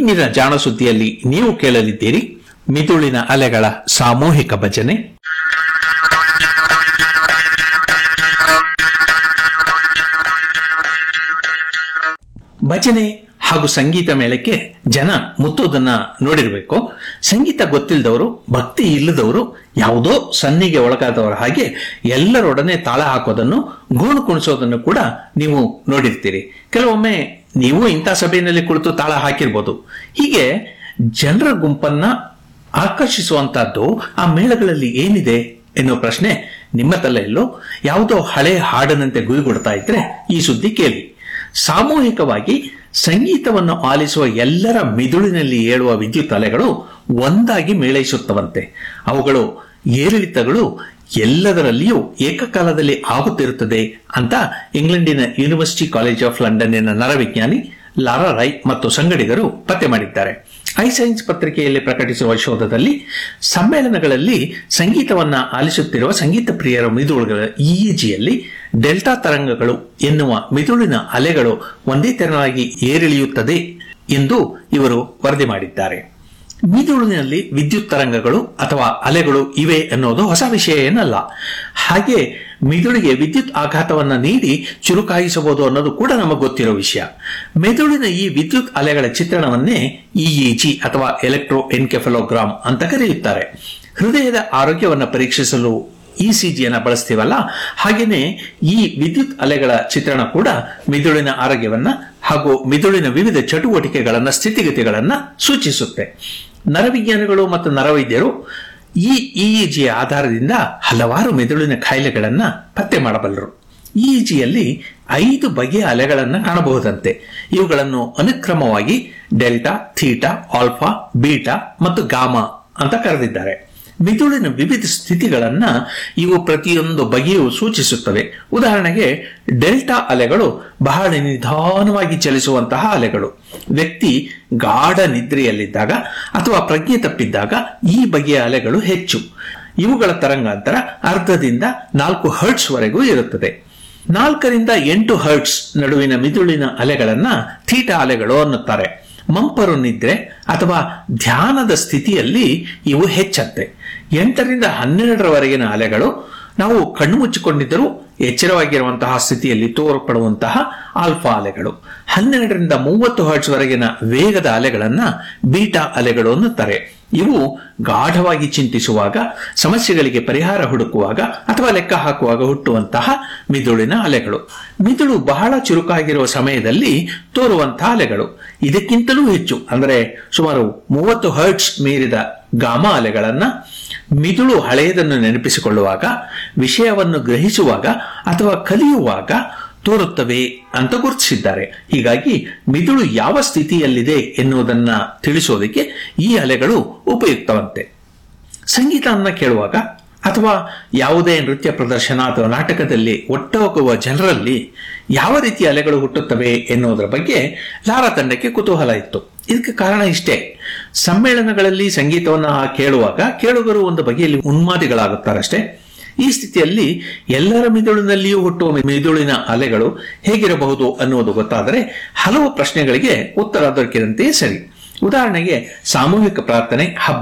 ಇಂದಿನ ಜಾಣ ಸುದ್ದಿಯಲ್ಲಿ ನೀವು ಕೇಳಲಿದ್ದೀರಿ ಮಿದುಳಿನ ಅಲೆಗಳ ಸಾಮೂಹಿಕ ಭಜನೆ ಭಜನೆ ಹಾಗೂ ಸಂಗೀತ ಮೇಳಕ್ಕೆ ಜನ ಮುತ್ತೋದನ್ನ ನೋಡಿರಬೇಕು ಸಂಗೀತ ಗೊತ್ತಿಲ್ಲದವರು ಭಕ್ತಿ ಇಲ್ಲದವರು ಯಾವುದೋ ಸನ್ನಿಗೆ ಒಳಗಾದವರ ಹಾಗೆ ಎಲ್ಲರೊಡನೆ ತಾಳ ಹಾಕೋದನ್ನು ಗೋಣು ಕುಣಿಸೋದನ್ನು ಕೂಡ ನೀವು ನೋಡಿರ್ತೀರಿ ಕೆಲವೊಮ್ಮೆ ನೀವು ಇಂಥ ಸಭೆಯಲ್ಲಿ ಕುಳಿತು ತಾಳ ಹಾಕಿರ್ಬೋದು ಹೀಗೆ ಜನರ ಗುಂಪನ್ನ ಆಕರ್ಷಿಸುವಂತಹದ್ದು ಆ ಮೇಳಗಳಲ್ಲಿ ಏನಿದೆ ಎನ್ನುವ ಪ್ರಶ್ನೆ ನಿಮ್ಮ ತಲೆಯಲ್ಲೂ ಯಾವುದೋ ಹಳೆ ಹಾಡನಂತೆ ಗುರಿಗೊಡ್ತಾ ಇದ್ರೆ ಈ ಸುದ್ದಿ ಕೇಳಿ ಸಾಮೂಹಿಕವಾಗಿ ಸಂಗೀತವನ್ನು ಆಲಿಸುವ ಎಲ್ಲರ ಮಿದುಳಿನಲ್ಲಿ ಏಳುವ ವಿದ್ಯುತ್ ಅಲೆಗಳು ಒಂದಾಗಿ ಮೇಳೈಸುತ್ತವಂತೆ ಅವುಗಳು ಏರಿಳಿತಗಳು ಎಲ್ಲದರಲ್ಲಿಯೂ ಏಕಕಾಲದಲ್ಲಿ ಆಗುತ್ತಿರುತ್ತದೆ ಅಂತ ಇಂಗ್ಲೆಂಡಿನ ಯೂನಿವರ್ಸಿಟಿ ಕಾಲೇಜ್ ಆಫ್ ಲಂಡನ್ನಿನ ನರವಿಜ್ಞಾನಿ ಲಾರಾ ರೈ ಮತ್ತು ಸಂಗಡಿಗರು ಪತ್ತೆ ಮಾಡಿದ್ದಾರೆ ಐ ಸೈನ್ಸ್ ಪತ್ರಿಕೆಯಲ್ಲಿ ಪ್ರಕಟಿಸಿರುವ ಶೋಧದಲ್ಲಿ ಸಮ್ಮೇಳನಗಳಲ್ಲಿ ಸಂಗೀತವನ್ನ ಆಲಿಸುತ್ತಿರುವ ಸಂಗೀತ ಪ್ರಿಯರ ಮಿದುಳುಗಳ ಇಇಜಿಯಲ್ಲಿ ಡೆಲ್ಟಾ ತರಂಗಗಳು ಎನ್ನುವ ಮಿದುಳಿನ ಅಲೆಗಳು ಒಂದೇ ತೆರನಾಗಿ ಏರಿಳಿಯುತ್ತದೆ ಎಂದು ಇವರು ವರದಿ ಮಾಡಿದ್ದಾರೆ ಮಿದುಳಿನಲ್ಲಿ ವಿದ್ಯುತ್ ತರಂಗಗಳು ಅಥವಾ ಅಲೆಗಳು ಇವೆ ಅನ್ನೋದು ಹೊಸ ವಿಷಯ ಏನಲ್ಲ ಹಾಗೆ ಮಿದುಳಿಗೆ ವಿದ್ಯುತ್ ಆಘಾತವನ್ನ ನೀಡಿ ಚುರುಕಾಯಿಸಬಹುದು ಅನ್ನೋದು ಕೂಡ ನಮಗೆ ಗೊತ್ತಿರೋ ವಿಷಯ ಮೆದುಳಿನ ಈ ವಿದ್ಯುತ್ ಅಲೆಗಳ ಚಿತ್ರಣವನ್ನೇ ಇಇಜಿ ಅಥವಾ ಎಲೆಕ್ಟ್ರೋ ಎನ್ಕೆಫಲೋಗ್ರಾಮ್ ಅಂತ ಕರೆಯುತ್ತಾರೆ ಹೃದಯದ ಆರೋಗ್ಯವನ್ನು ಪರೀಕ್ಷಿಸಲು ಇಸಿಜಿಯನ್ನು ಬಳಸ್ತೀವಲ್ಲ ಹಾಗೇನೆ ಈ ವಿದ್ಯುತ್ ಅಲೆಗಳ ಚಿತ್ರಣ ಕೂಡ ಮಿದುಳಿನ ಆರೋಗ್ಯವನ್ನ ಹಾಗೂ ಮಿದುಳಿನ ವಿವಿಧ ಚಟುವಟಿಕೆಗಳನ್ನ ಸ್ಥಿತಿಗತಿಗಳನ್ನ ಸೂಚಿಸುತ್ತೆ ನರವಿಜ್ಞಾನಿಗಳು ಮತ್ತು ನರವೈದ್ಯರು ಈ ಇಇಜಿಯ ಆಧಾರದಿಂದ ಹಲವಾರು ಮೆದುಳಿನ ಕಾಯಿಲೆಗಳನ್ನ ಪತ್ತೆ ಮಾಡಬಲ್ಲರು ಇಇಜಿಯಲ್ಲಿ ಐದು ಬಗೆಯ ಅಲೆಗಳನ್ನು ಕಾಣಬಹುದಂತೆ ಇವುಗಳನ್ನು ಅನುಕ್ರಮವಾಗಿ ಡೆಲ್ಟಾ ಥೀಟಾ ಆಲ್ಫಾ ಬೀಟಾ ಮತ್ತು ಗಾಮಾ ಅಂತ ಕರೆದಿದ್ದಾರೆ ಮಿದುಳಿನ ವಿವಿಧ ಸ್ಥಿತಿಗಳನ್ನ ಇವು ಪ್ರತಿಯೊಂದು ಬಗೆಯೂ ಸೂಚಿಸುತ್ತವೆ ಉದಾಹರಣೆಗೆ ಡೆಲ್ಟಾ ಅಲೆಗಳು ಬಹಳ ನಿಧಾನವಾಗಿ ಚಲಿಸುವಂತಹ ಅಲೆಗಳು ವ್ಯಕ್ತಿ ಗಾಢ ನಿದ್ರೆಯಲ್ಲಿದ್ದಾಗ ಅಥವಾ ಪ್ರಜ್ಞೆ ತಪ್ಪಿದ್ದಾಗ ಈ ಬಗೆಯ ಅಲೆಗಳು ಹೆಚ್ಚು ಇವುಗಳ ತರಂಗಾಂತರ ಅರ್ಧದಿಂದ ನಾಲ್ಕು ಹರ್ಟ್ಸ್ ವರೆಗೂ ಇರುತ್ತದೆ ನಾಲ್ಕರಿಂದ ಎಂಟು ಹರ್ಟ್ಸ್ ನಡುವಿನ ಮಿದುಳಿನ ಅಲೆಗಳನ್ನ ಥೀಟಾ ಅಲೆಗಳು ಅನ್ನುತ್ತಾರೆ ಮಂಪರು ನಿದ್ರೆ ಅಥವಾ ಧ್ಯಾನದ ಸ್ಥಿತಿಯಲ್ಲಿ ಇವು ಹೆಚ್ಚಂತೆ ಎಂಟರಿಂದ ಹನ್ನೆರಡರವರೆಗಿನ ಅಲೆಗಳು ನಾವು ಕಣ್ಣು ಮುಚ್ಚಿಕೊಂಡಿದ್ದರೂ ಎಚ್ಚರವಾಗಿರುವಂತಹ ಸ್ಥಿತಿಯಲ್ಲಿ ತೋರ್ಪಡುವಂತಹ ಆಲ್ಫಾ ಅಲೆಗಳು ಹನ್ನೆರಡರಿಂದ ಮೂವತ್ತು ಹರ್ಟ್ಸ್ ವರೆಗಿನ ವೇಗದ ಅಲೆಗಳನ್ನ ಬೀಟಾ ಅಲೆಗಳು ಅನ್ನುತ್ತಾರೆ ಇವು ಗಾಢವಾಗಿ ಚಿಂತಿಸುವಾಗ ಸಮಸ್ಯೆಗಳಿಗೆ ಪರಿಹಾರ ಹುಡುಕುವಾಗ ಅಥವಾ ಲೆಕ್ಕ ಹಾಕುವಾಗ ಹುಟ್ಟುವಂತಹ ಮಿದುಳಿನ ಅಲೆಗಳು ಮಿದುಳು ಬಹಳ ಚುರುಕಾಗಿರುವ ಸಮಯದಲ್ಲಿ ತೋರುವಂತಹ ಅಲೆಗಳು ಇದಕ್ಕಿಂತಲೂ ಹೆಚ್ಚು ಅಂದರೆ ಸುಮಾರು ಮೂವತ್ತು ಹರ್ಟ್ಸ್ ಮೀರಿದ ಗಾಮಾ ಅಲೆಗಳನ್ನ ಮಿದುಳು ಹಳೆಯದನ್ನು ನೆನಪಿಸಿಕೊಳ್ಳುವಾಗ ವಿಷಯವನ್ನು ಗ್ರಹಿಸುವಾಗ ಅಥವಾ ಕಲಿಯುವಾಗ ತೋರುತ್ತವೆ ಅಂತ ಗುರುತಿಸಿದ್ದಾರೆ ಹೀಗಾಗಿ ಮಿದುಳು ಯಾವ ಸ್ಥಿತಿಯಲ್ಲಿದೆ ಎನ್ನುವುದನ್ನ ತಿಳಿಸೋದಕ್ಕೆ ಈ ಅಲೆಗಳು ಉಪಯುಕ್ತವಂತೆ ಸಂಗೀತವನ್ನ ಕೇಳುವಾಗ ಅಥವಾ ಯಾವುದೇ ನೃತ್ಯ ಪ್ರದರ್ಶನ ಅಥವಾ ನಾಟಕದಲ್ಲಿ ಒಟ್ಟೋಗುವ ಜನರಲ್ಲಿ ಯಾವ ರೀತಿಯ ಅಲೆಗಳು ಹುಟ್ಟುತ್ತವೆ ಎನ್ನುವುದರ ಬಗ್ಗೆ ಲಾರಾ ತಂಡಕ್ಕೆ ಕುತೂಹಲ ಇತ್ತು ಇದಕ್ಕೆ ಕಾರಣ ಇಷ್ಟೇ ಸಮ್ಮೇಳನಗಳಲ್ಲಿ ಸಂಗೀತವನ್ನು ಕೇಳುವಾಗ ಕೇಳುಗರು ಒಂದು ಬಗೆಯಲ್ಲಿ ಉನ್ಮಾದಿಗಳಾಗುತ್ತಾರಷ್ಟೇ ಈ ಸ್ಥಿತಿಯಲ್ಲಿ ಎಲ್ಲರ ಮಿದುಳಿನಲ್ಲಿಯೂ ಹುಟ್ಟುವ ಮಿದುಳಿನ ಅಲೆಗಳು ಹೇಗಿರಬಹುದು ಅನ್ನುವುದು ಗೊತ್ತಾದರೆ ಹಲವು ಪ್ರಶ್ನೆಗಳಿಗೆ ಉತ್ತರ ದೊರಕಿದಂತೆಯೇ ಸರಿ ಉದಾಹರಣೆಗೆ ಸಾಮೂಹಿಕ ಪ್ರಾರ್ಥನೆ ಹಬ್ಬ